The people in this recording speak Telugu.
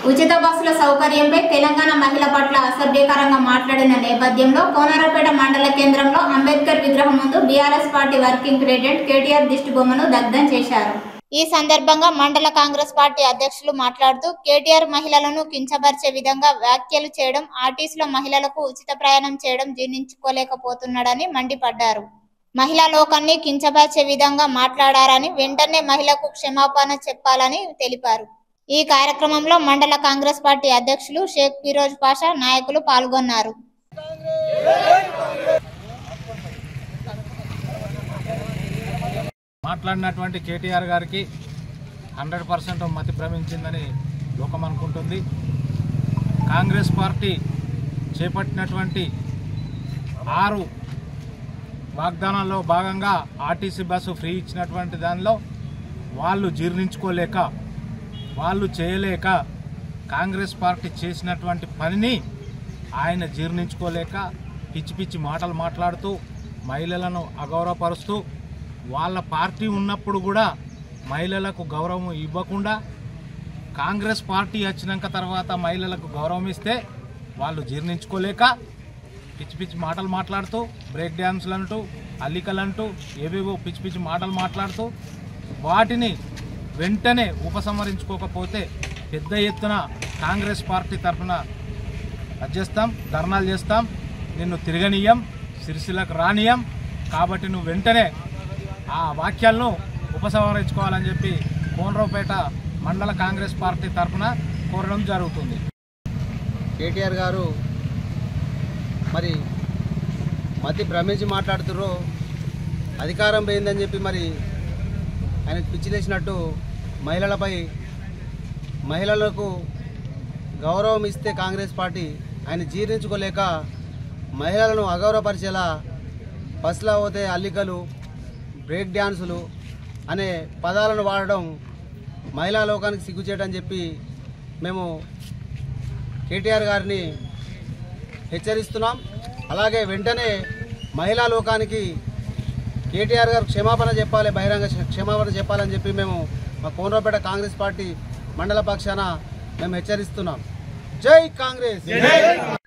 ఉచిత బస్సుల సౌకర్యంపై తెలంగాణ మహిళ పట్ల అసభ్యకరంగా మాట్లాడిన నేపథ్యంలో కోనరాపేట మండల కేంద్రంలో అంబేద్కర్ విగ్రహం ముందు BRS party working president KTR దిష్టిబొమ్మను దగ్ధం చేశారు ఈ సందర్భంగా మండల కాంగ్రెస్ పార్టీ అధ్యక్షులు మాట్లాడుతూ కేటీఆర్ మహిళలను కించపరిచే విధంగా వ్యాఖ్యలు చేయడం ఆర్టీసీలో మహిళలకు ఉచిత ప్రయాణం చేయడం జీర్ణించుకోలేకపోతున్నాడని మండిపడ్డారు మహిళా లోకాన్ని కించపరిచే విధంగా మాట్లాడారని వెంటనే మహిళకు క్షమాపణ చెప్పాలని తెలిపారు ఈ కార్యక్రమంలో మండల కాంగ్రెస్ పార్టీ అధ్యక్షులు షేక్ ఫిరోజ్ పాషా నాయకులు పాల్గొన్నారు మాట్లాడినటువంటి కేటీఆర్ గారికి హండ్రెడ్ పర్సెంట్ మతి భ్రమించిందని లోకం అనుకుంటుంది కాంగ్రెస్ పార్టీ చేపట్టినటువంటి ఆరు వాగ్దానాల్లో భాగంగా ఆర్టీసీ బస్సు ఫ్రీ ఇచ్చినటువంటి దానిలో వాళ్ళు జీర్ణించుకోలేక వాళ్ళు చేయలేక కాంగ్రెస్ పార్టీ చేసినటువంటి పనిని ఆయన జీర్ణించుకోలేక పిచ్చి పిచ్చి మాటలు మాట్లాడుతూ మహిళలను అగౌరవపరుస్తూ వాళ్ళ పార్టీ ఉన్నప్పుడు కూడా మహిళలకు గౌరవం ఇవ్వకుండా కాంగ్రెస్ పార్టీ వచ్చినాక తర్వాత మహిళలకు గౌరవం ఇస్తే వాళ్ళు జీర్ణించుకోలేక పిచ్చి పిచ్చి మాటలు మాట్లాడుతూ బ్రేక్ డ్యాన్స్లు అంటూ అల్లికలు అంటూ ఏవేవో పిచ్చి పిచ్చి మాటలు మాట్లాడుతూ వాటిని వెంటనే ఉపసంహరించుకోకపోతే పెద్ద ఎత్తున కాంగ్రెస్ పార్టీ తరఫున చేస్తాం ధర్నాలు చేస్తాం నిన్ను తిరగనీయం సిరిసిలకు రానియం కాబట్టి నువ్వు వెంటనే ఆ వాక్యాలను ఉపసంహరించుకోవాలని చెప్పి కోనరావుపేట మండల కాంగ్రెస్ పార్టీ తరఫున కోరడం జరుగుతుంది కేటీఆర్ గారు మరి మతి భ్రమించి మాట్లాడుతుర్రో అధికారం పోయిందని చెప్పి మరి ఆయనకు పిచ్చిలేసినట్టు మహిళలపై మహిళలకు గౌరవం ఇస్తే కాంగ్రెస్ పార్టీ ఆయన జీర్ణించుకోలేక మహిళలను అగౌరవపరిచేలా బస్సులో పోతే అల్లికలు బ్రేక్ డ్యాన్సులు అనే పదాలను వాడడం మహిళా లోకానికి సిగ్గుచేటని చెప్పి మేము కేటీఆర్ గారిని హెచ్చరిస్తున్నాం అలాగే వెంటనే మహిళా లోకానికి కేటీఆర్ గారు క్షమాపణ చెప్పాలి బహిరంగ క్షమాపణ చెప్పాలని చెప్పి మేము మా కోనరాపేట కాంగ్రెస్ పార్టీ మండల పక్షాన మేము హెచ్చరిస్తున్నాం జై కాంగ్రెస్